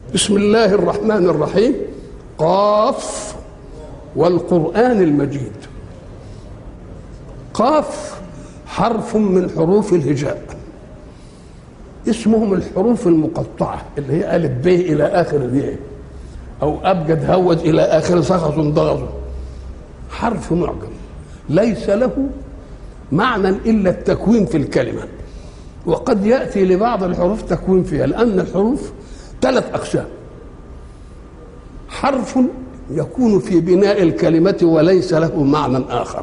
بسم الله الرحمن الرحيم قاف والقرآن المجيد قاف حرف من حروف الهجاء اسمهم الحروف المقطعة اللي هي ألف ب إلى آخر ذي أو أبجد هوج إلى آخر سخص ضغط حرف معجم ليس له معنى إلا التكوين في الكلمة وقد يأتي لبعض الحروف تكوين فيها لأن الحروف ثلاث أقسام حرف يكون في بناء الكلمة وليس له معنى آخر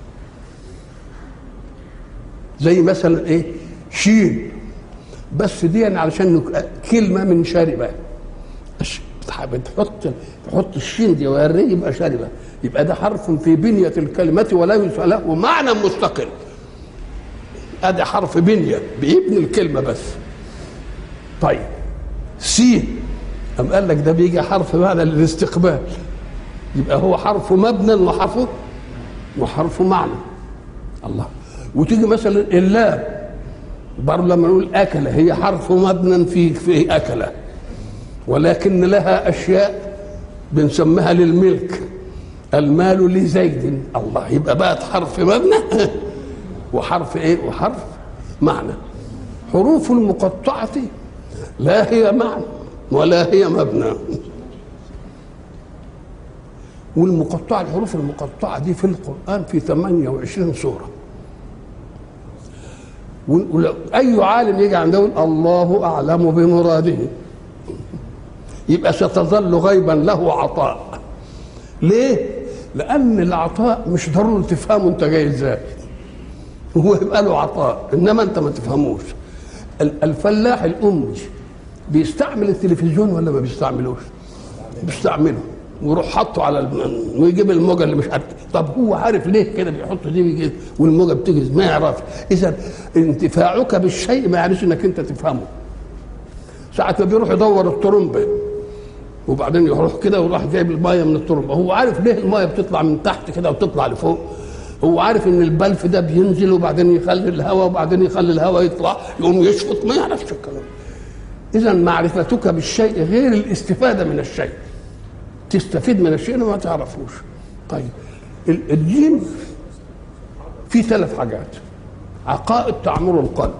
زي مثلا ايه شين بس دي يعني علشان كلمة من شاربة بتحط تحط الشين دي ويري يبقى شاربة يبقى ده حرف في بنية الكلمة وليس له معنى مستقل ادي حرف بنية بيبني الكلمة بس طيب سين أم قال لك ده بيجي حرف معنى للاستقبال يبقى هو حرف مبنى وحرف وحرف معنى الله وتيجي مثلا اللام برضه لما نقول أكل هي حرف مبنى في في أكل ولكن لها أشياء بنسميها للملك المال لزيد الله يبقى بقت حرف مبنى وحرف ايه وحرف معنى حروف المقطعة لا هي معنى ولا هي مبنى والمقطعة الحروف المقطعة دي في القرآن في 28 سورة أي عالم يجي عنده الله أعلم بمراده يبقى ستظل غيبا له عطاء ليه؟ لأن العطاء مش ضروري تفهمه أنت جاي إزاي هو يبقى له عطاء إنما أنت ما تفهموش الفلاح الأمي بيستعمل التلفزيون ولا ما بيستعملوش؟ بيستعمله ويروح حاطه على الم... ويجيب الموجه اللي مش عارف طب هو عارف ليه كده بيحط دي بيجي والموجه بتجي ما يعرفش اذا انتفاعك بالشيء ما يعنيش انك انت تفهمه ساعة ما بيروح يدور الطرمبة وبعدين يروح كده وراح جايب المايه من الطرمبة هو عارف ليه المايه بتطلع من تحت كده وتطلع لفوق هو عارف ان البلف ده بينزل وبعدين يخلي الهواء وبعدين يخلي الهواء يطلع يقوم يشفط ما يعرفش الكلام اذا معرفتك بالشيء غير الاستفاده من الشيء تستفيد من الشيء ما تعرفوش طيب الدين فيه ثلاث حاجات عقائد تعمر القلب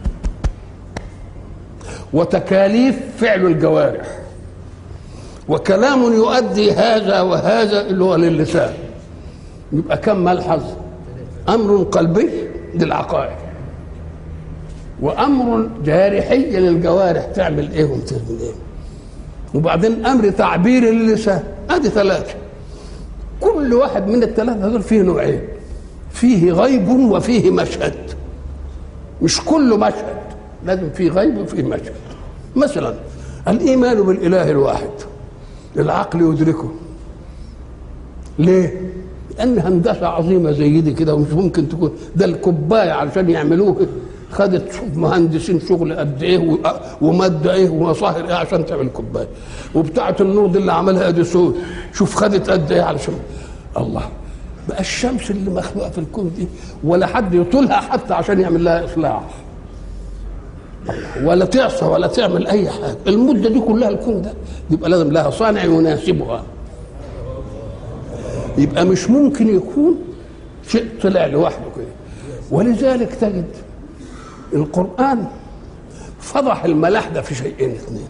وتكاليف فعل الجوارح وكلام يؤدي هذا وهذا اللي هو للسان يبقى كم ملحظ امر قلبي للعقائد وامر جارحي للجوارح تعمل ايه وتعمل ايه وبعدين امر تعبيري للسان ادي ثلاثه كل واحد من الثلاثه دول فيه نوعين فيه غيب وفيه مشهد مش كله مشهد لازم فيه غيب وفيه مشهد مثلا الايمان بالاله الواحد العقل يدركه ليه لان هندسه عظيمه زي دي كده ومش ممكن تكون ده الكوبايه علشان يعملوه خدت شوف مهندسين شغل قد ايه وماده ايه ومصاهر ايه عشان تعمل كوبايه وبتاعه النور دي اللي عملها اديسون شوف خدت قد ايه علشان الله بقى الشمس اللي مخلوقه في الكون دي ولا حد يطولها حتى عشان يعمل لها اصلاح ولا تعصى ولا تعمل اي حاجه المده دي كلها الكون ده يبقى لازم لها صانع يناسبها يبقى مش ممكن يكون شيء طلع لوحده كده ولذلك تجد القرآن فضح الملاحدة في شيئين اثنين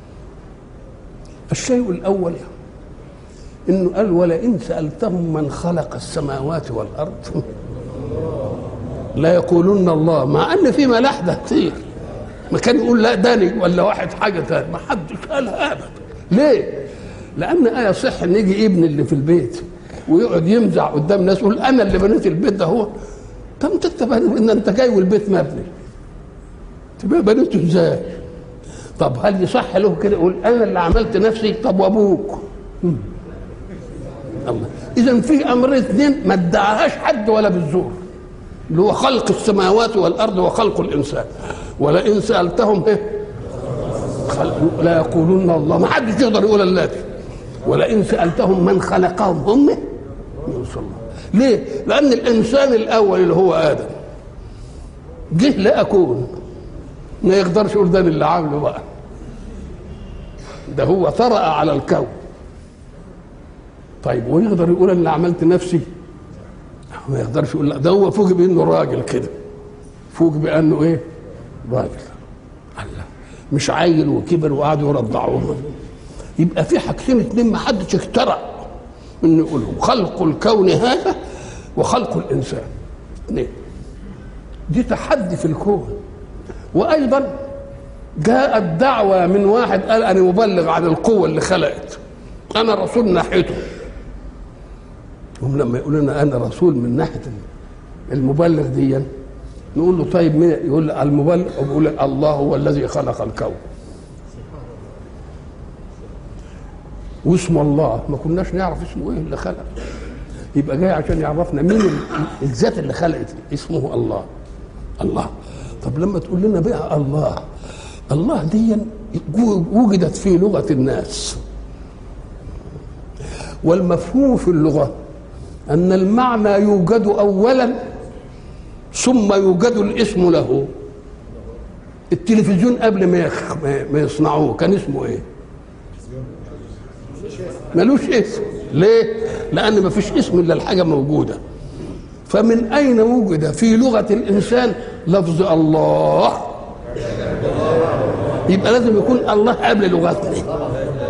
الشيء الأول إنه قال ولئن سألتهم من خلق السماوات والأرض لا يقولون الله مع أن في ملاحدة كتير ما كان يقول لا داني ولا واحد حاجة ثانية ما حدش قالها أبدا ليه؟ لأن آية صح إن يجي ابن اللي في البيت ويقعد يمزع قدام الناس يقول أنا اللي بنيت البيت ده هو طب انت ان انت جاي والبيت مبني تبقى بنيته ازاي طب هل يصح له كده يقول انا اللي عملت نفسي طب وابوك الله اذا في امر اثنين ما ادعاهاش حد ولا بالزور اللي هو خلق السماوات والارض وخلق الانسان ولئن سالتهم ايه لا يقولون الله ما حدش يقدر يقول الا ولئن سالتهم من خلقهم هم يوصل الله ليه؟ لأن الإنسان الأول اللي هو آدم جه لا أكون ما يقدرش يقول ده اللي عامله بقى ده هو طرأ على الكون طيب ويقدر يقول انا عملت نفسي ما يقدرش يقول لا ده هو فوق بانه راجل كده فوق بانه ايه راجل الله مش عيل وكبر وقعدوا يرضعوه يبقى في حاجتين اتنين ما حدش اخترع انه يقولهم خلق الكون هذا وخلق الانسان اثنين دي تحدي في الكون وايضا جاءت دعوة من واحد قال أنا مبلغ عن القوة اللي خلقت أنا رسول ناحيته هم لما يقول لنا أنا رسول من ناحية المبلغ دي نقول له طيب مين يقول المبلغ وبيقول الله هو الذي خلق الكون واسمه الله ما كناش نعرف اسمه ايه اللي خلق يبقى جاي عشان يعرفنا مين الذات اللي خلقت اسمه الله الله طب لما تقول لنا بقى الله الله دي وجدت في لغة الناس والمفهوم في اللغة أن المعنى يوجد أولا ثم يوجد الاسم له التلفزيون قبل ما ما يصنعوه كان اسمه ايه؟ ملوش اسم ليه؟ لأن ما فيش اسم إلا الحاجة موجودة فمن أين وجد في لغة الإنسان لفظ الله يبقى لازم يكون الله قبل لغتنا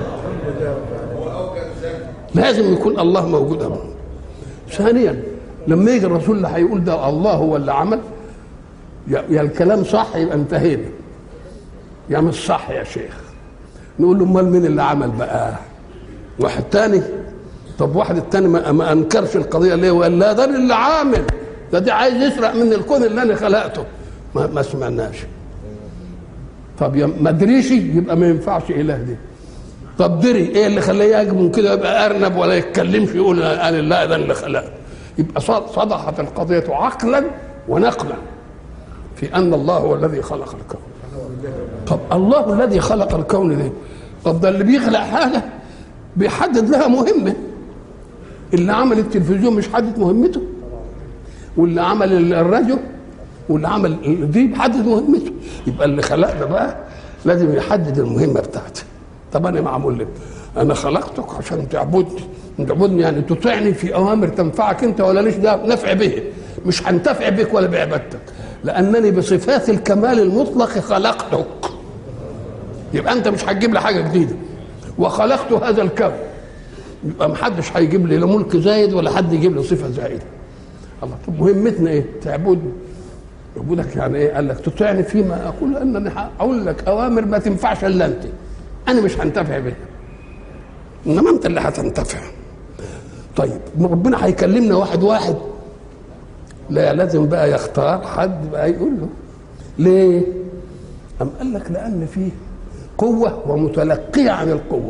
لازم يكون الله موجود قبل ثانيا لما يجي الرسول اللي هيقول ده الله هو اللي عمل يا الكلام صح يبقى انتهينا يا مش صح يا شيخ نقول له امال مين اللي عمل بقى واحد تاني طب واحد التاني ما, ما انكرش القضيه ليه وقال لا ده اللي عامل ده دي عايز يسرق من الكون اللي انا خلقته ما, ما سمعناش طب ما ادريش يبقى ما ينفعش اله دي طب دري ايه اللي خلاه يهاجم كده يبقى ارنب ولا يتكلمش يقول انا لا ده اللي خلقه يبقى صدحت القضيه عقلا ونقلا في ان الله هو الذي خلق الكون طب الله الذي خلق الكون ده طب ده اللي بيخلق حاجه بيحدد لها مهمه اللي عمل التلفزيون مش حدد مهمته واللي عمل الراديو واللي عمل دي بيحدد مهمته يبقى اللي خلقنا بقى لازم يحدد المهمه بتاعته طب انا معمول لك انا خلقتك عشان تعبدني تعبدني يعني تطيعني في اوامر تنفعك انت ولا ليش ده نفع به مش هنتفع بك ولا بعبادتك لانني بصفات الكمال المطلق خلقتك يبقى انت مش هتجيب لي حاجه جديده وخلقت هذا الكون يبقى محدش هيجيب لي لا ملك زايد ولا حد يجيب لي صفه زائده الله طب مهمتنا ايه تعبدني يعبدك يعني ايه قال لك تطيعني فيما اقول لانني هقول لك اوامر ما تنفعش الا انت انا مش هنتفع بها انما انت اللي هتنتفع طيب ربنا هيكلمنا واحد واحد لا لازم بقى يختار حد بقى يقول له ليه أم قال لك لأن فيه قوة ومتلقية عن القوة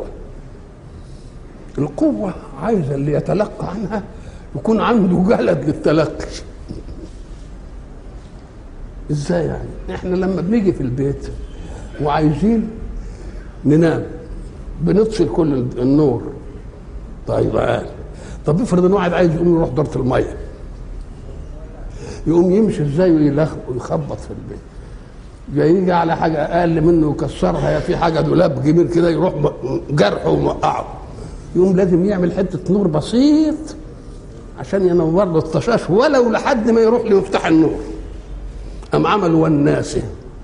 القوة عايزة اللي يتلقى عنها يكون عنده جلد للتلقي ازاي يعني احنا لما بنيجي في البيت وعايزين ننام بنطفي كل النور طيب قال طب افرض ان واحد عايز يقوم يروح دورة الميه يقوم يمشي ازاي ويخبط في البيت يجي على حاجه اقل منه يكسرها يا في حاجه دولاب كبير كده يروح جرحه وموقعه يقوم لازم يعمل حته نور بسيط عشان ينور له الطشاش ولو لحد ما يروح لمفتاح النور قام عملوا وناسه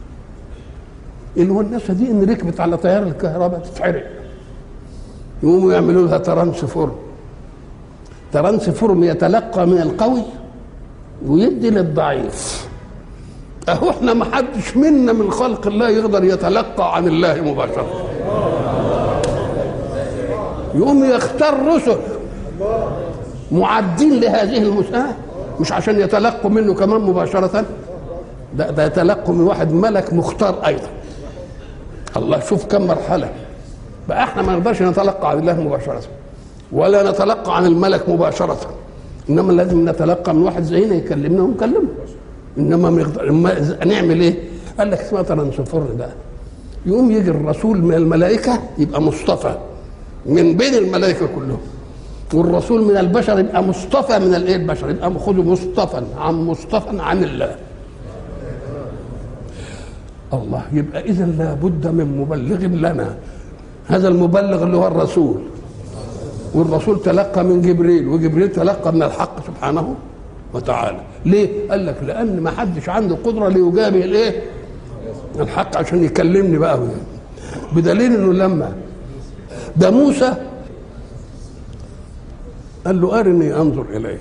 الوناسه دي ان ركبت على تيار الكهرباء تتحرق يقوموا يعملوا لها ترانسفورم ترانسفورم يتلقى من القوي ويدي للضعيف اهو احنا ما حدش منا من خلق الله يقدر يتلقى عن الله مباشره يقوم يختار رسل معدين لهذه المساءة مش عشان يتلقوا منه كمان مباشرة ده ده يتلقوا من واحد ملك مختار أيضا الله شوف كم مرحلة بقى احنا ما نقدرش نتلقى عن الله مباشرة ولا نتلقى عن الملك مباشرة انما لازم نتلقى من واحد زينا يكلمنا ونكلمه انما مقدر... نعمل ايه؟ قال لك اسمها ترانسفور ده يقوم يجي الرسول من الملائكه يبقى مصطفى من بين الملائكه كلهم والرسول من البشر يبقى مصطفى من الايه البشر يبقى خذوا مصطفى عن مصطفى عن الله الله يبقى اذا لابد من مبلغ لنا هذا المبلغ اللي هو الرسول والرسول تلقى من جبريل وجبريل تلقى من الحق سبحانه وتعالى ليه قال لك لان ما حدش عنده قدره ليجابه الايه الحق عشان يكلمني بقى بدليل انه لما ده موسى قال له ارني انظر اليك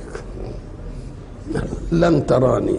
لن تراني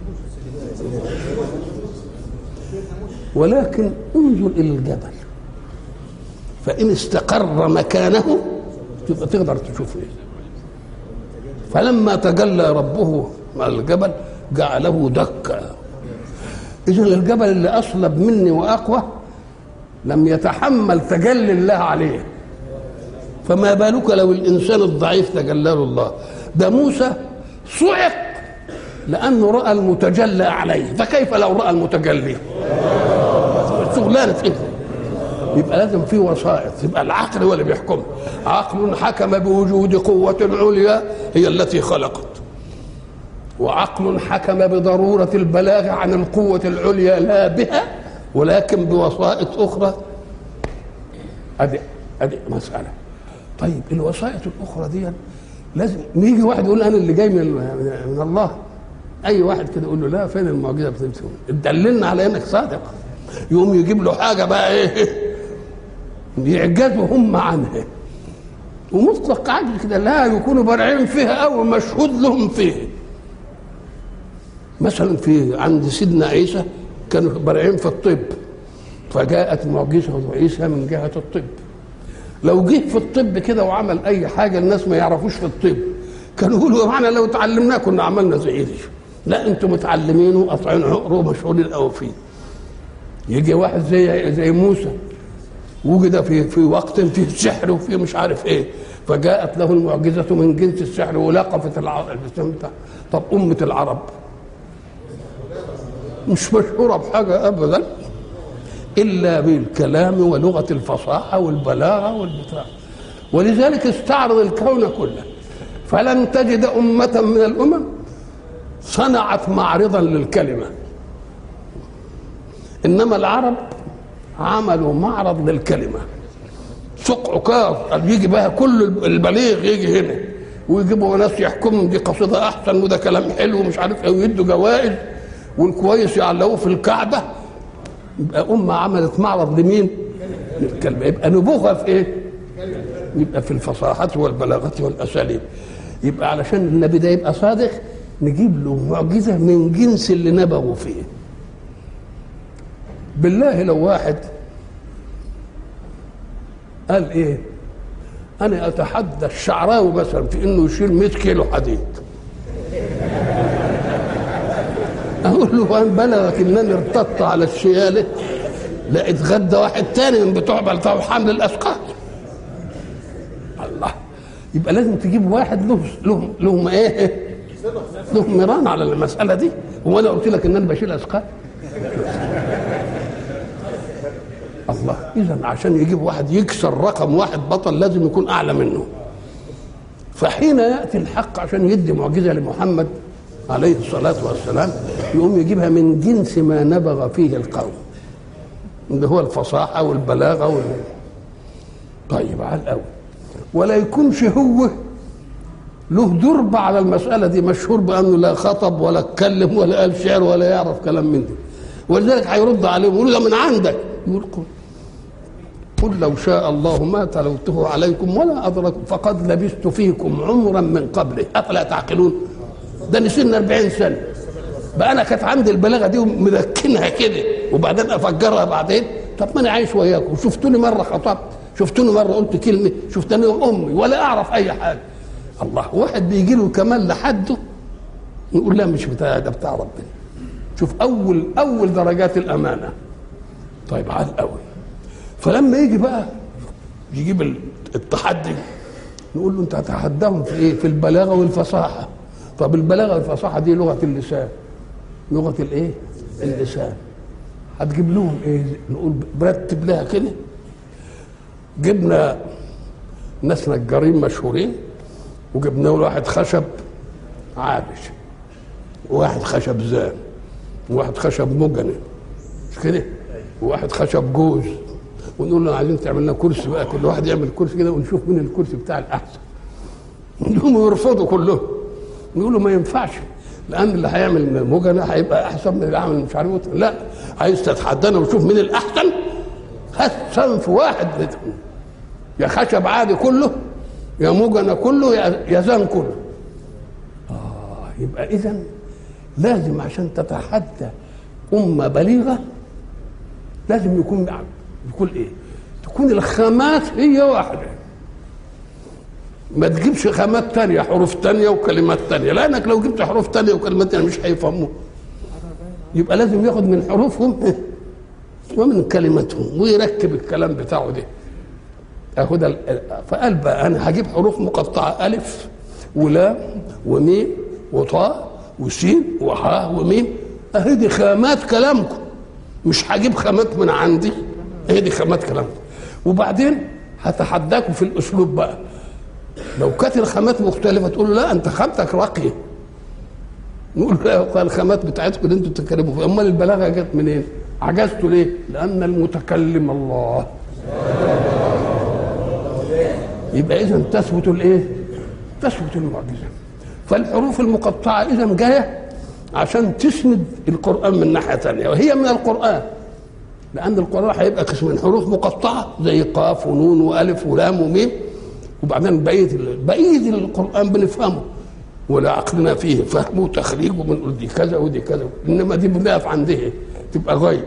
ولكن انظر الى الجبل فان استقر مكانه تبقى تقدر تشوف ايه فلما تجلى ربه على الجبل جعله دكا اذا الجبل اللي اصلب مني واقوى لم يتحمل تجلي الله عليه فما بالك لو الانسان الضعيف تجلى له الله ده موسى صعق لانه راى المتجلى عليه فكيف لو راى المتجلي شغلانه ايه يبقى لازم في وسائط يبقى العقل هو اللي بيحكم عقل حكم بوجود قوة عليا هي التي خلقت وعقل حكم بضرورة البلاغ عن القوة العليا لا بها ولكن بوسائط أخرى أدي أدي مسألة طيب الوسائط الأخرى دي لازم يجي واحد يقول أنا اللي جاي من, من الله أي واحد كده يقول له لا فين المعجزة بتاعتك دللنا على إنك صادق يقوم يجيب له حاجة بقى إيه يعجزوا هم عنها ومطلق عجز كده لا يكونوا بارعين فيها او مشهود لهم فيه مثلا في عند سيدنا عيسى كانوا بارعين في الطب فجاءت معجزه عيسى من جهه الطب لو جه في الطب كده وعمل اي حاجه الناس ما يعرفوش في الطب كانوا يقولوا معنا لو تعلمناه كنا عملنا زي دي لا انتم متعلمين وقاطعين عقر ومشغولين قوي فيه يجي واحد زي زي موسى وجد في في وقت فيه سحر وفيه مش عارف ايه فجاءت له المعجزة من جنس السحر ولقفت العرب طب أمة العرب مش مشهورة بحاجة أبدا إلا بالكلام ولغة الفصاحة والبلاغة والبتاع ولذلك استعرض الكون كله فلن تجد أمة من الأمم صنعت معرضا للكلمة إنما العرب عملوا معرض للكلمة سوق عكاظ قال يجي بقى كل البليغ يجي هنا ويجيبوا ناس يحكموا دي قصيدة أحسن وده كلام حلو ومش عارف إيه ويدوا جوائز والكويس يعلقوه في الكعبة يبقى أمة عملت معرض لمين؟ للكلمة يبقى نبوغها في إيه؟ يبقى في الفصاحة والبلاغة والأساليب يبقى علشان النبي ده يبقى صادق نجيب له معجزة من جنس اللي نبغوا فيه بالله لو واحد قال ايه انا اتحدى الشعراوي مثلا في انه يشيل 100 كيلو حديد اقول له ان بلغك انني ارتدت على الشياله لا اتغدى واحد تاني من بتوع بتوع حمل الاثقال الله يبقى لازم تجيب واحد له له له ايه له ميران على المساله دي هو انا قلت لك ان انا بشيل اثقال الله اذا عشان يجيب واحد يكسر رقم واحد بطل لازم يكون اعلى منه فحين ياتي الحق عشان يدي معجزه لمحمد عليه الصلاه والسلام يقوم يجيبها من جنس ما نبغ فيه القوم اللي هو الفصاحه والبلاغه وال... طيب على الاول ولا يكونش هو له درب على المساله دي مشهور بانه لا خطب ولا اتكلم ولا قال شعر ولا يعرف كلام من ده ولذلك هيرد عليهم يقول ده من عندك يقول قل قل لو شاء الله ما تلوته عليكم ولا أدركم فقد لبثت فيكم عمرا من قبله أفلا تعقلون ده نسينا 40 سنة بقى أنا كانت عندي البلاغة دي ومذكنها كده وبعدين أفجرها بعدين طب ما أنا عايش وياكم شفتوني مرة خطبت شفتوني مرة قلت كلمة شفتني أمي ولا أعرف أي حاجة الله واحد بيجي له كمان لحده يقول لا مش بتاع ده بتاع ربنا شوف أول أول درجات الأمانة طيب على الأول فلما يجي بقى يجيب التحدي نقول له انت هتحداهم في ايه؟ في البلاغه والفصاحه. طب البلاغه والفصاحه دي لغه اللسان. لغه الايه؟ اللسان. هتجيب لهم ايه؟ نقول برتب لها كده. جبنا ناس نجارين مشهورين وجبنا له واحد خشب عابش وواحد خشب زان وواحد خشب مجني مش كده؟ وواحد خشب جوز ونقول له عايزين تعمل لنا كرسي بقى كل واحد يعمل كرسي كده ونشوف مين الكرسي بتاع الاحسن يقوموا يرفضوا كلهم نقول له ما ينفعش لان اللي هيعمل من المجنة هيبقى احسن من اللي عامل مش عارف إيه. لا عايز تتحدانا وشوف مين الاحسن هات صنف واحد منهم. يا خشب عادي كله يا مجنة كله يا يا زان كله اه يبقى اذا لازم عشان تتحدى امه بليغه لازم يكون يكون ايه؟ تكون الخامات هي واحده ما تجيبش خامات تانية حروف تانية وكلمات تانية لأنك لو جبت حروف تانية وكلمات تانية مش هيفهموا يبقى لازم ياخد من حروفهم ومن كلماتهم ويركب الكلام بتاعه ده اخد ال- فقال بقى انا هجيب حروف مقطعه الف ولام وميم وطاء وسين وحاء وميم اهي دي خامات كلامكم مش هجيب خامات من عندي اهي دي خامات كلامكم وبعدين هتحداكم في الاسلوب بقى لو كانت الخامات مختلفه تقول له لا انت خامتك راقيه نقول له الخامات بتاعتكم اللي انتوا بتتكلموا فيها امال البلاغه جت منين؟ عجزتوا ليه؟ لان المتكلم الله يبقى اذا تثبت الايه؟ تثبت المعجزه فالحروف المقطعه اذا جايه عشان تسند القران من ناحيه ثانيه وهي من القران لان القران هيبقى قسمين حروف مقطعه زي قاف ونون والف ولام وميم وبعدين بقيه بقيه القران بنفهمه ولا عقلنا فيه فهم وتخريج وبنقول دي كذا ودي كذا انما دي بنقف عندها تبقى غيب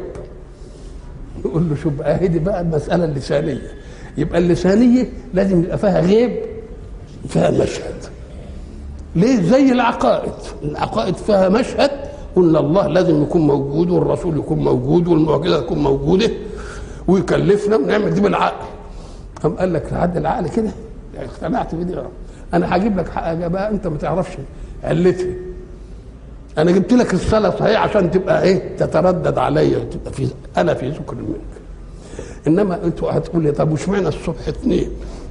نقول له شوف بقى هي دي بقى المساله اللسانيه يبقى اللسانيه لازم يبقى فيها غيب فيها مشهد ليه زي العقائد العقائد فيها مشهد قلنا الله لازم يكون موجود والرسول يكون موجود والمعجزه تكون موجوده ويكلفنا ونعمل دي بالعقل قام قال لك عد العقل كده اقتنعت بدي انا هجيب لك حاجه بقى انت ما تعرفش علتها انا جبت لك الصلاه صحيح عشان تبقى ايه تتردد عليا تبقى في انا في ذكر منك انما انتوا هتقول لي طب واشمعنى الصبح اثنين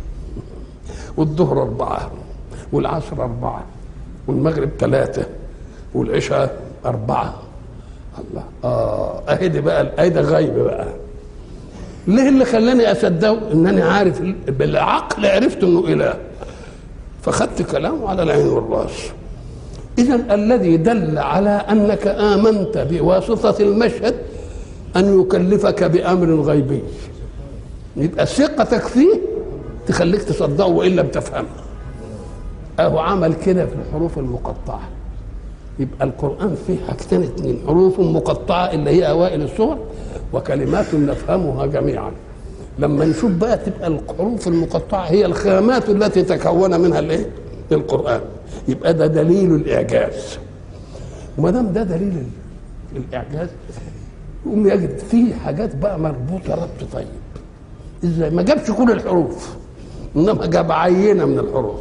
والظهر اربعه والعصر اربعه والمغرب ثلاثه والعشاء اربعه الله اه اهي دي بقى اهي ده غيب بقى ليه اللي خلاني اصدقه انني عارف بالعقل عرفت انه اله فخدت كلامه على العين والراس اذا الذي دل على انك امنت بواسطه المشهد ان يكلفك بامر غيبي يبقى ثقتك فيه تخليك تصدقه والا بتفهمه اهو عمل كده في الحروف المقطعه يبقى القران فيه حاجتين اتنين حروف مقطعه اللي هي اوائل السور وكلمات نفهمها جميعا لما نشوف بقى تبقى الحروف المقطعه هي الخامات التي تكون منها الايه القران يبقى ده دليل الاعجاز وما دام ده دليل الاعجاز يقوم يجد فيه حاجات بقى مربوطه ربط طيب ازاي ما جابش كل الحروف انما جاب عينه من الحروف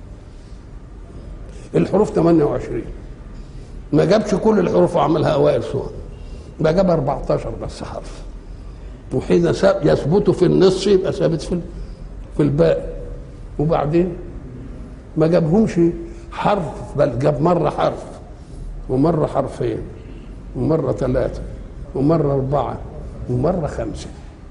الحروف 28 ما جابش كل الحروف وعملها اوائل سور ما جاب 14 بس حرف وحين يثبت في النص يبقى ثابت في في الباقي وبعدين ما جابهمش حرف بل جاب مره حرف ومره حرفين ومره ثلاثه ومره اربعه ومره خمسه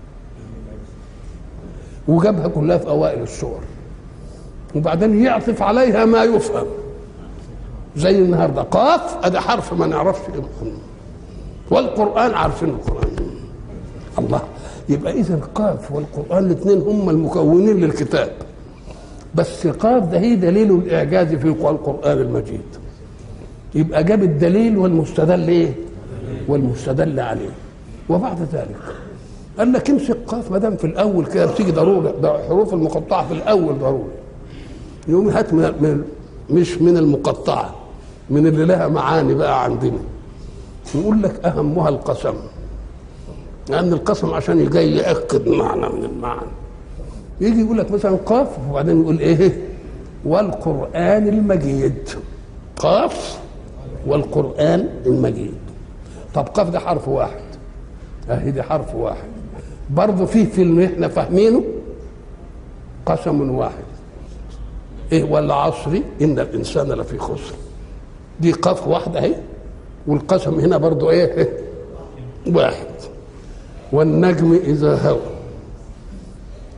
وجابها كلها في اوائل السور وبعدين يعطف عليها ما يفهم زي النهارده قاف ادي حرف ما نعرفش ايه محمد والقران عارفين القران الله يبقى اذا قاف والقران الاثنين هم المكونين للكتاب بس قاف ده هي دليل الاعجاز في القران المجيد يبقى جاب الدليل والمستدل ايه والمستدل عليه وبعد ذلك قال لك امسك قاف ما دام في الاول كده بتيجي ضروري ده الحروف المقطعه في الاول ضروري يقوم هات من من مش من المقطعه من اللي لها معاني بقى عندنا يقول لك اهمها القسم لان القسم عشان جاي ياكد معنى من المعاني يجي يقول لك مثلا قاف وبعدين يقول ايه والقران المجيد قاف والقران المجيد طب قاف ده حرف واحد اهي دي حرف واحد برضه فيه في اللي احنا فاهمينه قسم واحد ايه والعصر ان الانسان لفي خسر دي قاف واحده اهي والقسم هنا برضه ايه واحد والنجم اذا هوى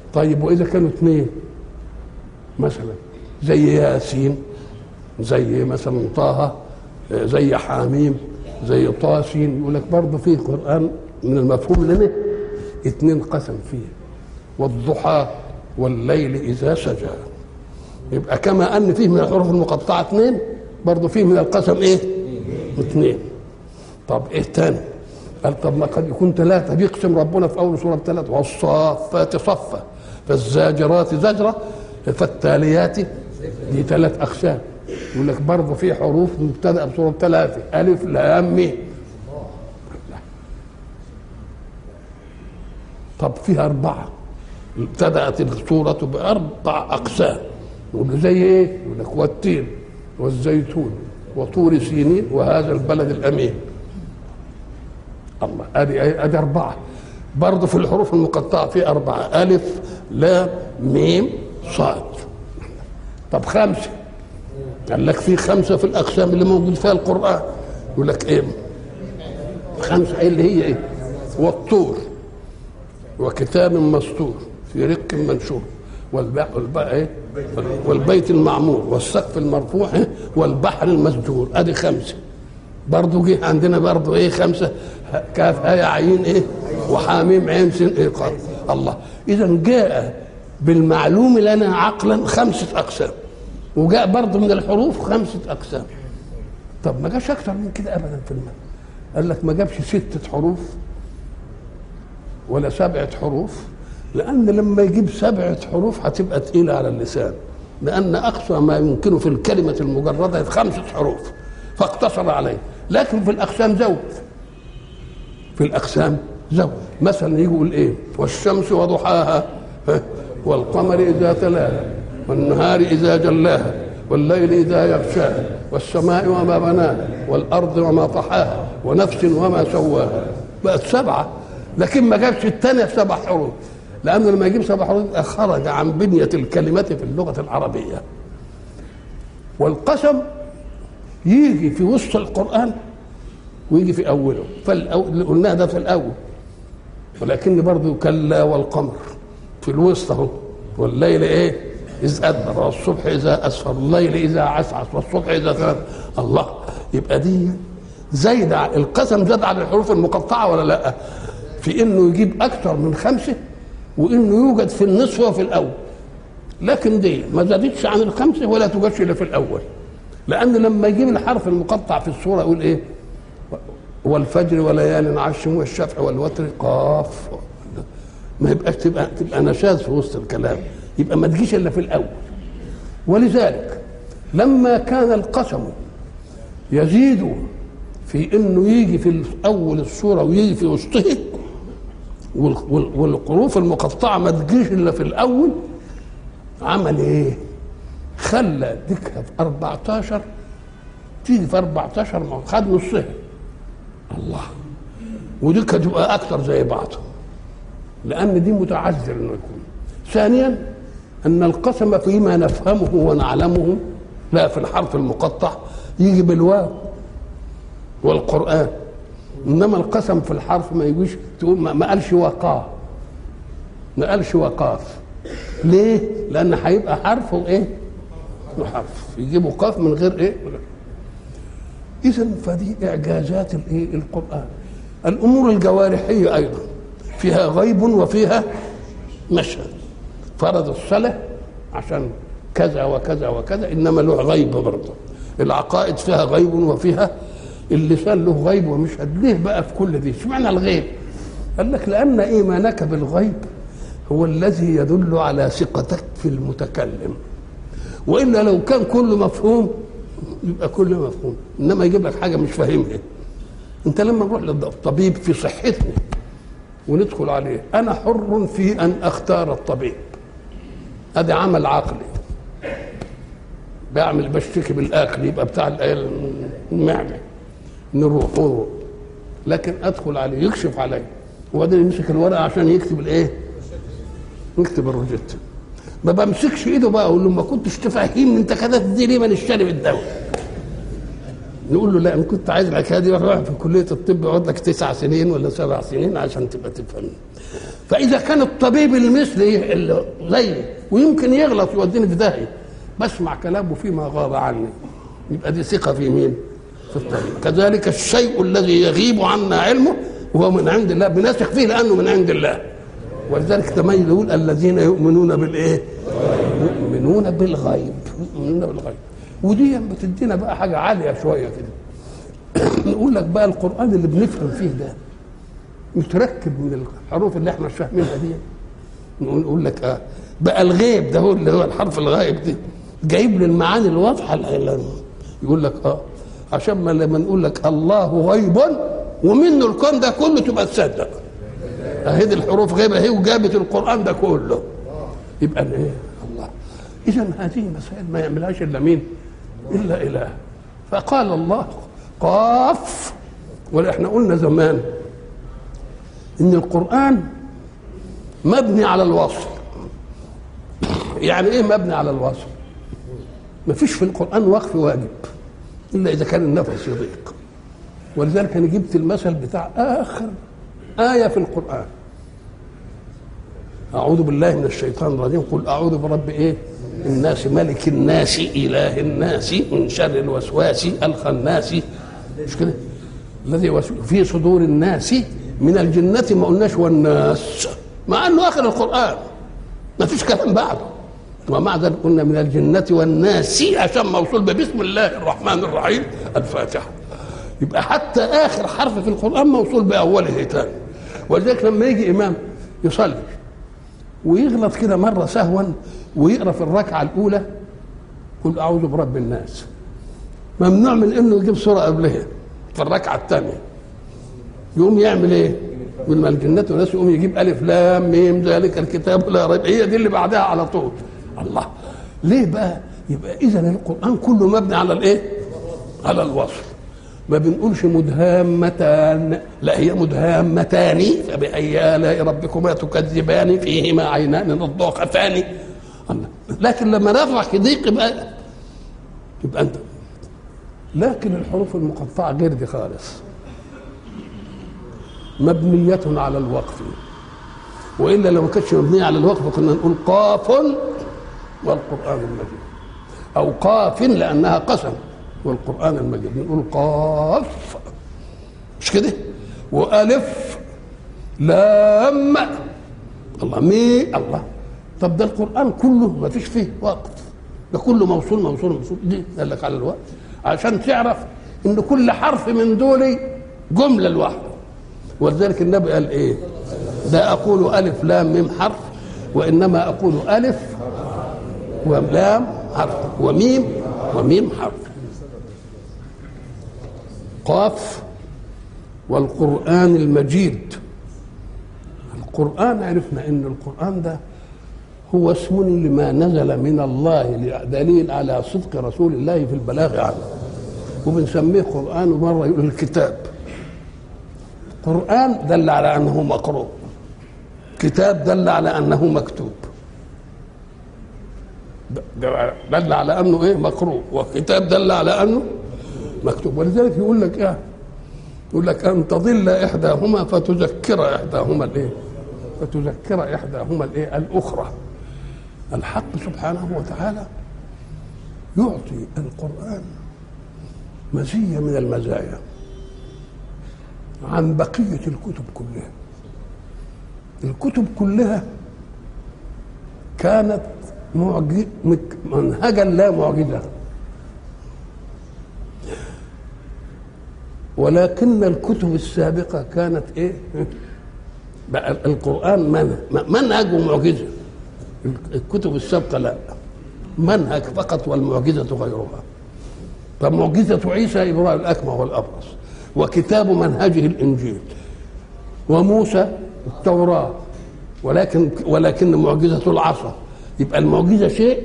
طيب واذا كانوا اثنين مثلا زي ياسين زي مثلا طه زي حاميم زي طاسين يقول لك برضه في قران من المفهوم لنا اثنين قسم فيه والضحى والليل اذا سجى يبقى كما ان فيه من الحروف المقطعه اثنين برضه فيه من القسم ايه؟ اثنين طب ايه تاني؟ قال طب ما قد يكون ثلاثه بيقسم ربنا في اول سوره ثلاثه والصافات صفا فالزاجرات زجره فالتاليات دي ثلاث اقسام يقول لك برضه في حروف مبتدا بسوره ثلاثه الف لام ميم طب فيها اربعه ابتدات السوره باربع اقسام يقول زي ايه؟ يقول لك والتين والزيتون وطور سينين وهذا البلد الامين الله ادي ادي اربعه برضه في الحروف المقطعه في اربعه الف لام ميم صاد طب خمسه قال لك في خمسه في الاقسام اللي موجود فيها القران يقول لك ايه خمسه ايه اللي هي ايه والطور وكتاب مسطور في رق منشور إيه؟ والبيت المعمور والسقف المرفوع إيه؟ والبحر المسجور ادي خمسه برضه جه عندنا برضه ايه خمسه كاف ايه عين ايه وحاميم عين سين ايه قال الله اذا جاء بالمعلوم لنا عقلا خمسه اقسام وجاء برضه من الحروف خمسه اقسام طب ما جاش اكتر من كده ابدا في المال قال لك ما جابش سته حروف ولا سبعه حروف لأن لما يجيب سبعة حروف هتبقى تقيلة على اللسان لأن أقصى ما يمكنه في الكلمة المجردة خمسة حروف فاقتصر عليه لكن في الأقسام زود في الأقسام زود مثلا يقول إيه والشمس وضحاها والقمر إذا تلاها والنهار إذا جلاها والليل إذا يغشاها والسماء وما بناها والأرض وما طحاها ونفس وما سواها بقت سبعة لكن ما جابش الثانية سبع حروف لأنه لما يجيب سبع حروف خرج عن بنية الكلمة في اللغة العربية والقسم يجي في وسط القرآن ويجي في أوله فالأول قلناها ده في الأول ولكن برضه كلا والقمر في الوسط اهو والليل ايه إذ أدبر والصبح إذا أسفر الليل إذا عسعس والصبح إذا ثبت الله يبقى دي زايد القسم زاد على الحروف المقطعة ولا لا في إنه يجيب أكثر من خمسة وانه يوجد في النصف وفي الاول لكن دي ما زادتش عن الخمسه ولا توجدش الا في الاول لان لما يجيب الحرف المقطع في الصوره يقول ايه والفجر وليال عشر والشفع والوتر قاف ما يبقاش تبقى تبقى نشاز في وسط الكلام يبقى ما تجيش الا في الاول ولذلك لما كان القسم يزيد في انه يجي في اول السوره ويجي في وسطه والحروف المقطعه ما تجيش الا في الاول عمل ايه؟ خلى ديكها في 14 تيجي في 14 خد نصها الله وديكها تبقى اكثر زي بعض لان دي متعذر انه يكون ثانيا ان القسم فيما نفهمه ونعلمه لا في الحرف المقطع يجي بالواو والقران انما القسم في الحرف ما يجيش تقول ما قالش وقاف ما قالش وقاف ليه؟ لان هيبقى حرف وايه؟ وحرف يجيبوا قاف من غير ايه؟ اذا فدي اعجازات الايه؟ القران الامور الجوارحيه ايضا فيها غيب وفيها مشهد فرض الصلاه عشان كذا وكذا وكذا انما له غيب برضه العقائد فيها غيب وفيها اللسان له غيب ومشهد ليه بقى في كل دي اشمعنى الغيب قال لك لان ايمانك بالغيب هو الذي يدل على ثقتك في المتكلم والا لو كان كله مفهوم يبقى كله مفهوم انما يجيب لك حاجه مش فاهمها انت لما نروح للطبيب في صحتنا وندخل عليه انا حر في ان اختار الطبيب هذا عمل عقلي بعمل بشتكي بالاكل يبقى بتاع المعده نروح ونروح لكن ادخل عليه يكشف علي وبعدين يمسك الورقه عشان يكتب الايه؟ يكتب الروجيت ما بمسكش ايده بقى اقول له ما كنتش تفهمني انت كده تدي ليه من الشارب الدواء نقول له لا انا كنت عايز الحكايه دي اروح في كليه الطب يقعد لك تسع سنين ولا سبع سنين عشان تبقى تفهم فاذا كان الطبيب المثلي اللي زيي ويمكن يغلط يوديني في داهيه بسمع كلامه فيما غاب عني يبقى دي ثقه في مين؟ في الطبيب كذلك الشيء الذي يغيب عنا علمه وهو من عند الله بنثق فيه لانه من عند الله ولذلك تميز يقول الذين يؤمنون بالايه؟ يؤمنون بالغيب يؤمنون بالغيب ودي بتدينا بقى حاجه عاليه شويه كده نقول لك بقى القران اللي بنفهم فيه ده متركب من الحروف اللي احنا مش فاهمينها دي نقول لك اه بقى الغيب ده هو اللي هو الحرف الغائب دي جايب لي المعاني الواضحه اللي يقول لك اه عشان ما لما نقول لك الله غيب ومنه الكون ده كله تبقى تصدق اهي دي الحروف غيبه اهي وجابت القران ده كله يبقى ايه الله اذا هذه مسائل ما يعملهاش الا مين الا اله فقال الله قاف واحنا قلنا زمان ان القران مبني على الوصل يعني ايه مبني على الوصل ما فيش في القران وقف واجب الا اذا كان النفس يضيق ولذلك انا جبت المثل بتاع اخر ايه في القران اعوذ بالله من الشيطان الرجيم قل اعوذ برب ايه الناس ملك الناس اله الناس من شر الوسواس الخناس مش كده الذي في صدور الناس من الجنة ما قلناش والناس مع انه اخر القران ما فيش كلام بعده ومع ذلك قلنا من الجنة والناس عشان موصول بسم الله الرحمن الرحيم الفاتحة يبقى حتى آخر حرف في القرآن موصول بأوله تاني ولذلك لما يجي إمام يصلي ويغلط كده مرة سهوا ويقرأ في الركعة الأولى قل أعوذ برب الناس ممنوع من إنه يجيب سورة قبلها في الركعة الثانية يقوم يعمل إيه؟ من الجنة والناس يقوم يجيب ألف لام ميم ذلك الكتاب لا ريب هي دي اللي بعدها على طول الله ليه بقى يبقى اذا القران كله مبني على الايه على الوصف ما بنقولش مدهامتان لا هي مدهامتان فبأي آلاء ربكما تكذبان فيهما عينان نضاختان الله لكن لما نرفع ضيق يبقى يبقى انت لكن الحروف المقطعة غير دي خالص مبنية على الوقف وإلا لو ما كانتش مبنية على الوقف كنا نقول قاف والقرآن المجيد أو قاف لأنها قسم والقرآن المجيد نقول قاف مش كده وألف لام الله مي الله طب ده القرآن كله ما فيش فيه وقت ده كله موصول موصول موصول دي قال لك على الوقت عشان تعرف ان كل حرف من دول جملة لوحده ولذلك النبي قال ايه لا اقول الف لام ميم حرف وانما اقول الف ولام حرف وميم وميم حرف قاف والقرآن المجيد القرآن عرفنا ان القرآن ده هو اسم لما نزل من الله دليل على صدق رسول الله في البلاغ عنه وبنسميه قرآن ومرة يقول الكتاب قرآن دل على أنه مقروء كتاب دل على أنه مكتوب دل على أنه إيه مقروء وكتاب دل على أنه مكتوب ولذلك يقول لك إيه يقول لك أن تضل إحداهما فتذكر إحداهما الإيه فتذكر إحداهما الإيه الأخرى الحق سبحانه وتعالى يعطي القرآن مزية من المزايا عن بقية الكتب كلها الكتب كلها كانت معجز منهجا لا معجزة ولكن الكتب السابقة كانت ايه بقى القرآن منهج منهج ومعجزة الكتب السابقة لا منهج فقط والمعجزة غيرها فمعجزة عيسى إبراء الأكمى والأبرص وكتاب منهجه الإنجيل وموسى التوراة ولكن ولكن معجزة العصا يبقى المعجزة شيء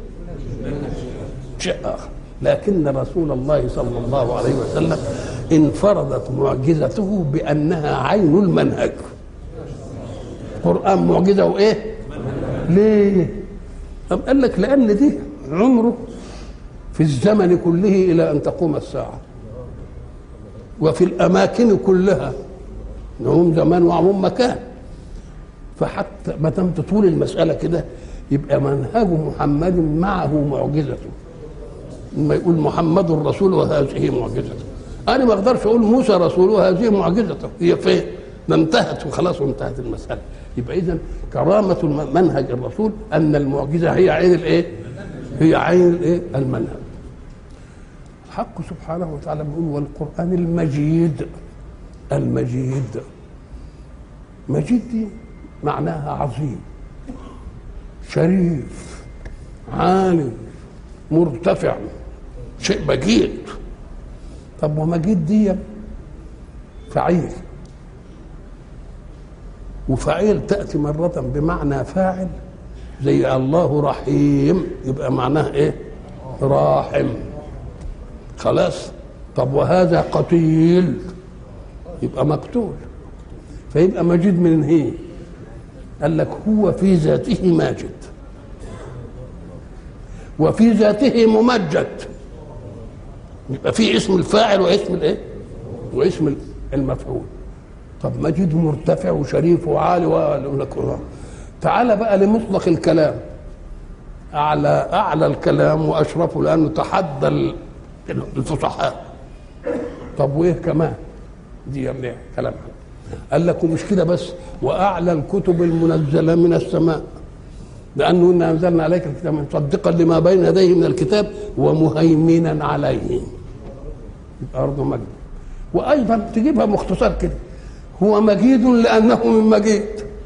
شيء آخر لكن رسول الله صلى الله عليه وسلم انفردت معجزته بأنها عين المنهج القرآن معجزة وإيه ليه طب قال لك لأن دي عمره في الزمن كله إلى أن تقوم الساعة وفي الاماكن كلها عموم زمان وعموم مكان فحتى ما دام تطول المساله كده يبقى منهج محمد معه معجزته لما يقول محمد رسول وهذه معجزته انا ما اقدرش اقول موسى رسول وهذه معجزته هي فين ما انتهت وخلاص وانتهت المساله يبقى اذا كرامه منهج الرسول ان المعجزه هي عين الايه هي عين الايه المنهج حق سبحانه وتعالى بيقول والقران المجيد المجيد مجيد دي معناها عظيم شريف عالي مرتفع شيء مجيد طب ومجيد دي فعيل وفعيل تأتي مرة بمعنى فاعل زي الله رحيم يبقى معناه ايه راحم خلاص طب وهذا قتيل يبقى مقتول فيبقى مجيد من هي قال لك هو في ذاته ماجد وفي ذاته ممجد يبقى في اسم الفاعل واسم الايه واسم المفعول طب مجيد مرتفع وشريف وعالي و تعال بقى لمطلق الكلام اعلى اعلى الكلام واشرفه لانه تحدى الفصحاء طب وايه كمان دي يعني كلام قال لك ومش كده بس واعلى الكتب المنزله من السماء لانه انا انزلنا عليك الكتاب مصدقا لما بين يديه من الكتاب ومهيمنا عليه يبقى ارضه مجد وايضا تجيبها مختصر كده هو مجيد لانه من مجيد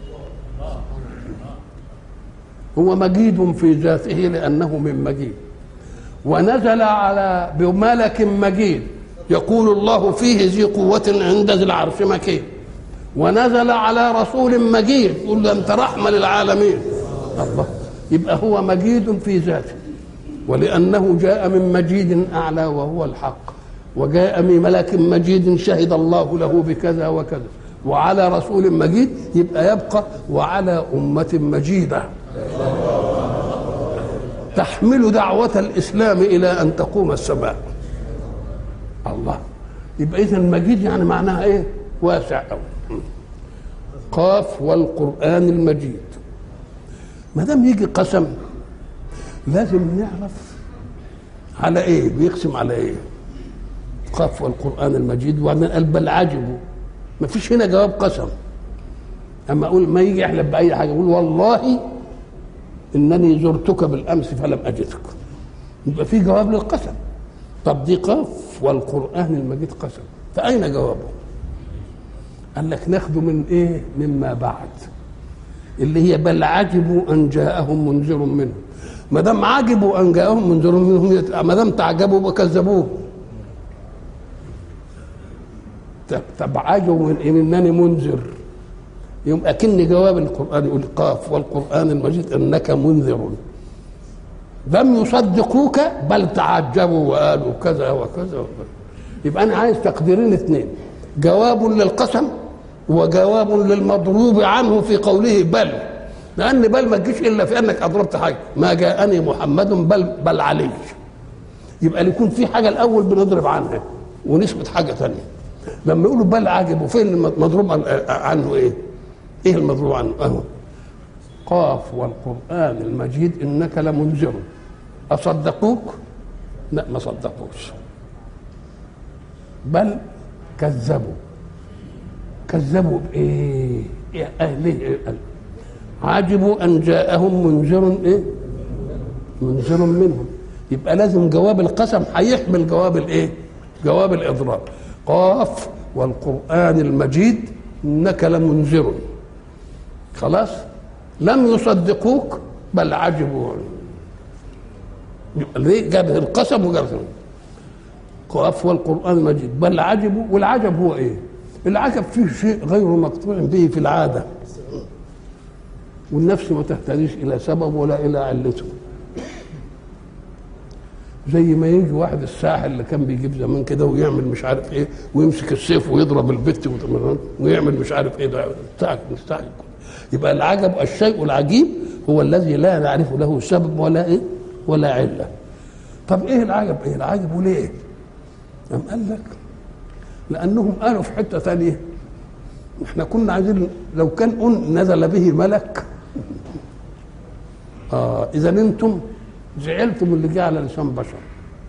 هو مجيد في ذاته لانه من مجيد ونزل على بملك مجيد يقول الله فيه ذي قوة عند ذي العرش مكين ونزل على رسول مجيد يقول له انت رحمة للعالمين الله يبقى هو مجيد في ذاته ولأنه جاء من مجيد أعلى وهو الحق وجاء من ملك مجيد شهد الله له بكذا وكذا وعلى رسول مجيد يبقى يبقى وعلى أمة مجيدة تحمل دعوة الإسلام إلى أن تقوم السماء الله يبقى إذا مجيد يعني معناها إيه واسع أوي قاف والقرآن المجيد ما دام يجي قسم لازم نعرف على ايه بيقسم على ايه قاف والقران المجيد وبعدين قال بل عجبوا ما فيش هنا جواب قسم اما اقول ما يجي يحلف باي حاجه يقول والله انني زرتك بالامس فلم اجدك يبقى في جواب للقسم طب دي قاف والقران المجيد قسم فاين جوابه قال لك ناخده من ايه مما بعد اللي هي بل عجبوا ان جاءهم منذر منهم ما دام عجبوا ان جاءهم منذر منهم ما دام تعجبوا وكذبوه طب عجبوا من إيه انني منذر يوم اكن جواب القران يقول قاف والقران المجيد انك منذر لم يصدقوك بل تعجبوا وقالوا كذا وكذا وكذا يبقى انا عايز تقديرين اثنين جواب للقسم وجواب للمضروب عنه في قوله بل لان بل ما تجيش الا في انك اضربت حاجه ما جاءني محمد بل بل علي يبقى يكون في حاجه الاول بنضرب عنها ونثبت حاجه ثانيه لما يقولوا بل عجب وفين المضروب عنه ايه ايه المضروب عنه اهو قاف والقران المجيد انك لمنذر اصدقوك لا ما صدقوش بل كذبوا كذبوا بايه يا اهله إيه؟ عجبوا ان جاءهم منذر ايه منذر منهم يبقى لازم جواب القسم هيحمل جواب الايه جواب الاضراب قاف والقران المجيد انك لمنذر خلاص لم يصدقوك بل عجبوا ليه جاب القسم وجاب قاف والقران المجيد بل عجبوا والعجب هو ايه العجب فيه شيء غير مقطوع به في العاده والنفس ما تهتديش الى سبب ولا الى علته زي ما يجي واحد الساحل اللي كان بيجيب زمان كده ويعمل مش عارف ايه ويمسك السيف ويضرب البت ويعمل مش عارف ايه ده مستعجل يبقى العجب الشيء العجيب هو الذي لا نعرف له سبب ولا ايه ولا عله طب ايه العجب ايه العجب وليه؟ قام قال لك لانهم قالوا في حته ثانيه احنا كنا عايزين لو كان نزل به ملك اه اذا انتم زعلتم اللي جه على لسان بشر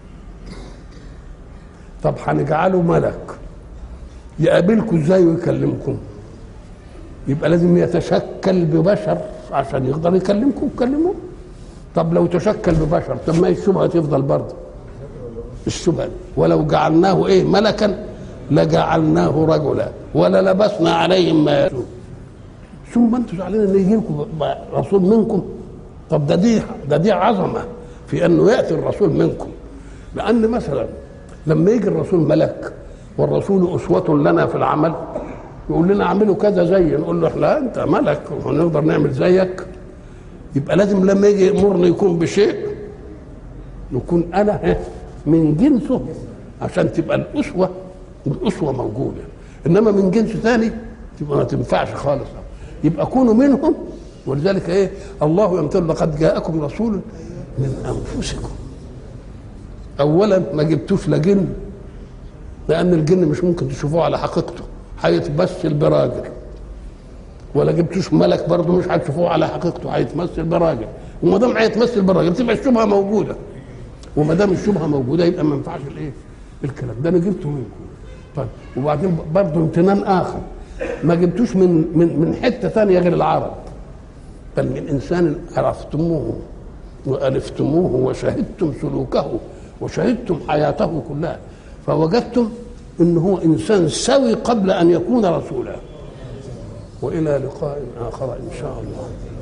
طب هنجعله ملك يقابلكم ازاي ويكلمكم يبقى لازم يتشكل ببشر عشان يقدر يكلمكم ويكلمه طب لو تشكل ببشر طب ما الشبهه تفضل برضه الشبهه ولو جعلناه ايه ملكا لجعلناه رجلا ولا لبسنا عليهم ما يلبسون ثم انتم زعلانين ان يجي لكم رسول منكم طب ده دي ده دي عظمه في انه ياتي الرسول منكم لان مثلا لما يجي الرسول ملك والرسول اسوه لنا في العمل يقول لنا اعملوا كذا زي نقول له لا انت ملك ونقدر نعمل زيك يبقى لازم لما يجي يامرني يكون بشيء يكون انا من جنسه عشان تبقى الاسوه الاسوه موجوده انما من جنس ثاني تبقى ما تنفعش خالص يبقى كونوا منهم ولذلك ايه الله يمتل لقد جاءكم رسول من انفسكم اولا ما جبتوش لا جن لان الجن مش ممكن تشوفوه على حقيقته هيتمثل براجل ولا جبتوش ملك برضه مش هتشوفوه على حقيقته هيتمثل براجل وما دام هيتمثل براجل تبقى الشبهه موجوده وما دام الشبهه موجوده يبقى ما ينفعش الايه؟ الكلام ده انا جبته منكم طيب وبعدين برضه امتنان اخر ما جبتوش من من من حته ثانيه غير العرب بل من انسان عرفتموه والفتموه وشهدتم سلوكه وشهدتم حياته كلها فوجدتم ان هو انسان سوي قبل ان يكون رسولا والى لقاء اخر ان شاء الله